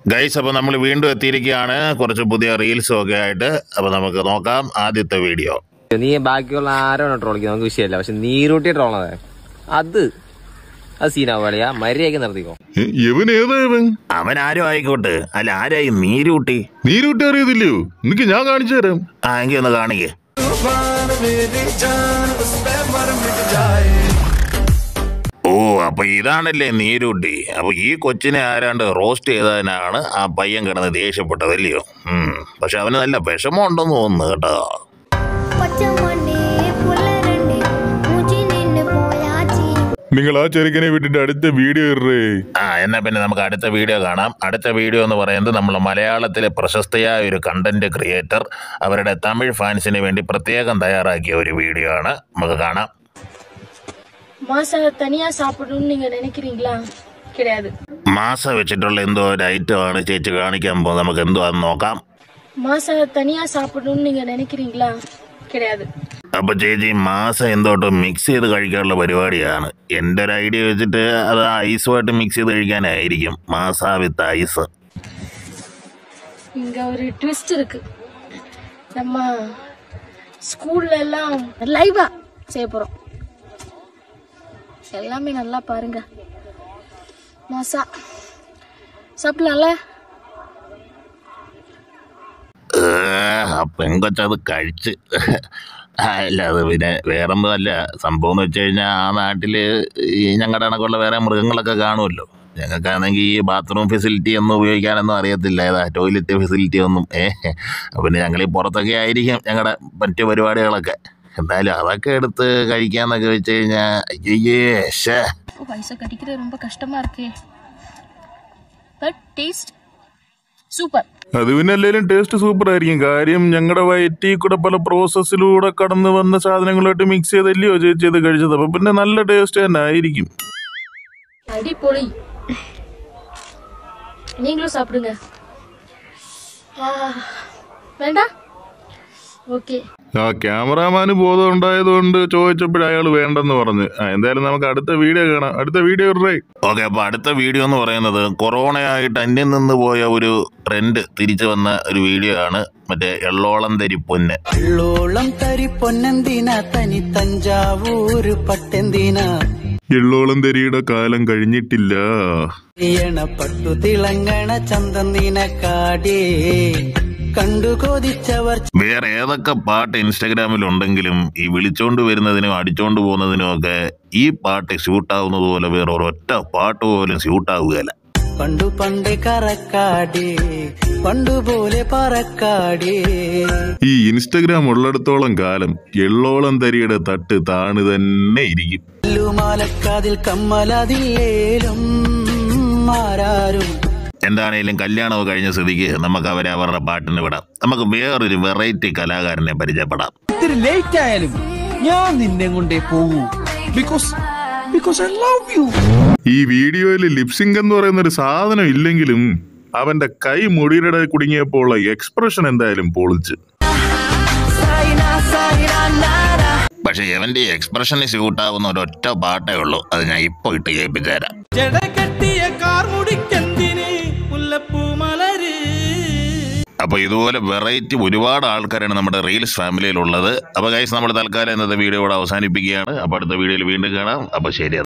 Guys അപ്പോൾ നമ്മൾ വീണ്ടും എത്തിയിരിക്കുകയാണ് കുറച്ച് പുതിയ റീൽസും ഒക്കെ ആയിട്ട് അപ്പോൾ നമുക്ക് നോക്കാം ആദ്യത്തെ വീഡിയോ നീ ബാക്കിയുള്ള ആരോണോ ട്രോളിക്കുന്നത് നമുക്ക് വിഷയമല്ല പക്ഷെ നീരൂട്ടി ട്രോളതെ അത് അത് സീനാവും കളിയാ മര്യാദയ്ക്ക് നിർത്തിക്കോ ഇവൻ ഏതാ ഇവൻ അവൻ ആരും ആയിക്കോട്ടെ അല്ല ആരായി നീരൂട്ടി നീരൂട്ടി അറിയത്തില്ലയോ നിനക്ക് ഞാൻ കാണിച്ചു തരാം ആ എങ്കിൽ ഒന്ന് കാണിക്കേ ഓ അപ്പൊ ഇതാണല്ലേ നീരൂട്ടി അപ്പൊ ഈ കൊച്ചിനെ ആരാണ്ട് റോസ്റ്റ് ചെയ്തതിനാണ് ആ പയ്യൻ കിടന്ന് ദേഷ്യപ്പെട്ടത് അല്ലയോ ഉം. പക്ഷെ അവന് നല്ല വിഷമമുണ്ടെന്ന് തോന്നുന്നു കേട്ടോ പച്ചമണ്ണേ പുലരണ്ടേ മുജി നിന്ന് പോയാച്ചി നിങ്ങൾ ആ ചെറുക്കനെ വിട്ടിട്ട് അടുത്ത വീഡിയോ ഇറേ ആ എന്നാ പിന്നെ നമുക്ക് അടുത്ത വീഡിയോ കാണാം അടുത്ത വീഡിയോ എന്ന് പറയുന്നത് നമ്മൾ മലയാളത്തിലെ പ്രശസ്തയായ ഒരു കണ്ടന്റ് ക്രിയേറ്റർ അവരുടെ തമിഴ് ഫാൻസിന് വേണ്ടി പ്രത്യേകം തയ്യാറാക്കിയ ഒരു വീഡിയോ ആണ് നമുക്ക് കാണാം மாசா தனியா சாப்பிடணும்னு நீங்க நினைக்கிறீங்களா கிடையாது മാസ വെച്ചിട്ടുള്ള എന്തോ ഒരു ഐറ്റം ആണ് ചേച്ചി കാണിക്കാൻ പോകുന്നത് നമുക്ക് എന്തോ അത് നോക്കാം மாசா தனியா சாப்பிடணும்னு நீங்க நினைக்கிறீங்களா கிடையாது അപ്പൊ ചേച്ചി മാസം എന്തോട്ടോ മിക്സ് ചെയ്ത് കഴിക്കാനുള്ള പരിപാടിയാണ് എൻ്റെ ഒരു ഐഡിയ വെച്ചിട്ട് അത് ഐസുമായിട്ട് മിക്സ് ചെയ്ത് കഴിക്കാനായിരിക്കും മാസ വിത്ത് ഐസ് இங்க ஒரு ட்விஸ்ட் இருக்கு நம்ம ஸ்கூல்ல எல்லாம் லைவா செய்ய போறோம் எல்லாமே நல்லா பாருங்க மாசா சாப்பிடலாம்ல ഏ, ആ പെങ്കൊച്ചത് കഴിച്ച് അല്ല അത് പിന്നെ വേറൊന്നുമല്ല സംഭവം എന്ന് വെച്ച് കഴിഞ്ഞാൽ ആ നാട്ടിൽ ഈ ഞങ്ങളുടെ കണക്കുള്ള വേറെ മൃഗങ്ങളൊക്കെ കാണുമല്ലോ ഞങ്ങൾക്കാണെങ്കിൽ ഈ ബാത്റൂം ഫെസിലിറ്റി ഒന്നും ഉപയോഗിക്കാനൊന്നും അറിയത്തില്ല ഏതാ ടോയ്ലറ്റ് ഫെസിലിറ്റി ഒന്നും ഏ അപ്പം പിന്നെ ഞങ്ങൾ ഈ പുറത്തൊക്കെ ആയിരിക്കും ഞങ്ങളുടെ മറ്റു പരിപാടികളൊക്കെ എന്തായാലും അതൊക്കെ എടുത്ത് കഴിക്കാന്നൊക്കെ വെച്ച് കഴിഞ്ഞാൽ അയ്യേ ഷേ பைசா கட்டிக்கிறது ரொம்ப கஷ்டமா இருக்கே பட் டேஸ்ட் சூப்பர் അത് പിന്നെ അല്ലെങ്കിലും ടേസ്റ്റ് സൂപ്പർ ആയിരിക്കും കാര്യം ഞങ്ങളുടെ വയറ്റിൽ കൂടെ പല പ്രോസസ്സിലൂടെ കടന്നു വന്ന സാധനങ്ങളായിട്ട് മിക്സ് ചെയ്തല്ലയോ ചേച്ചി ഇത് കഴിച്ചത് അപ്പൊ പിന്നെ നല്ല ടേസ്റ്റ് തന്നെ ആയിരിക്കും அடிப்பொலி நீங்களும் சாப்பிடுங்க ஆ, வேண்டாம் ஓகே ആ ക്യാമറാമാന് ബോധം ഉണ്ടായതുകൊണ്ട് ചോദിച്ചപ്പോഴേ അയാൾ വേണ്ടെന്ന് പറഞ്ഞ് ആ എന്തായാലും നമുക്ക് അടുത്ത വീഡിയോ കാണാം അടുത്ത വീഡിയോ ഇടേ ഓക്കെ അപ്പോൾ അടുത്ത വീഡിയോ എന്ന് പറയുന്നത് കൊറോണയായിട്ട് അന്യം നിന്ന് പോയ ഒരു ട്രെൻഡ് തിരിച്ചു വന്ന ഒരു വീഡിയോ ആണ് മറ്റേ എള്ളോളം തരി പൊന്ന് ഉള്ളോളം തരി പൊന്നെന്തിന തനി തഞ്ചാവൂര് പട്ടെന്തിന എള്ളോളം തെരിയുടെ കാലം കഴിഞ്ഞിട്ടില്ല പട്ടു തിളങ്ങണ ചന്തന്തിന കാടേ കണ്ടു കൊതിച്ചവർ വേറെ ഏതൊക്കെ പാട്ട് ഇൻസ്റ്റാഗ്രാമിൽ ഉണ്ടെങ്കിലും ഈ വിളിച്ചോണ്ട് വരുന്നതിനും അടിച്ചോണ്ട് പോകുന്നതിനും ഒക്കെ ഈ പാട്ട് ഷൂട്ടാവുന്നത് പോലെ വേറെ ഒരൊറ്റ പാട്ട് പോലും ഷൂട്ടാവുകയില്ല പണ്ടു പണ്ട് കറക്കാടേ പണ്ടുപോലെ പറക്കാടേ ഈ ഇൻസ്റ്റഗ്രാം ഉള്ളിടത്തോളം കാലം എള്ളോളം തരിയുടെ തട്ട് താണ് തന്നെ ഇരിക്കും മാലക്കാതിൽ കമ്മലതില്ലേലും ആരാരും എന്താണേലും കല്യാണമൊക്കെ കഴിഞ്ഞ സ്ഥിതിക്ക് നമുക്ക് അവരെ അവരുടെ പാട്ടിന് വിടാം നമുക്ക് വേറൊരു വെറൈറ്റി കലാകാരനെ പരിചയപ്പെടാം ഇത്തിരി ലേറ്റ് ആയാലും ഞാൻ നിന്നെ കൊണ്ടേ പോകൂ because because I love you ഈ വീഡിയോയിൽ ലിപ്സിംഗ് എന്ന് പറയുന്ന ഒരു സാധനം ഇല്ലെങ്കിലും അവന്റെ കൈ മുടിയുടെ കുടുങ്ങിയപ്പോൾ ഉള്ള എക്സ്പ്രഷൻ എന്തായാലും പൊളിച്ച് പക്ഷെ എവന്റെ ഈ എക്സ്പ്രഷന് ഷൂട്ടാവുന്ന ഒരൊറ്റ പാട്ടേ ഉള്ളൂ അത് ഞാൻ ഇപ്പൊ ഇട്ട് കേൾപ്പിച്ചു തരാം ജട കെട്ടിയ കാർ മുടിക്കെന്തിന് മുല്ലപ്പൂ മലര് അപ്പൊ ഇതുപോലെ വെറൈറ്റി ഒരുപാട് ആൾക്കാരാണ് നമ്മുടെ റീൽസ് ഫാമിലിയിൽ ഉള്ളത് അപ്പൊ ഗൈസ് നമ്മൾ തൽക്കാലം ഇന്നത്തെ വീഡിയോ ഇവിടെ അവസാനിപ്പിക്കുകയാണ് അപ്പൊ അടുത്ത വീഡിയോയിൽ വീണ്ടും കാണാം അപ്പൊ ശരി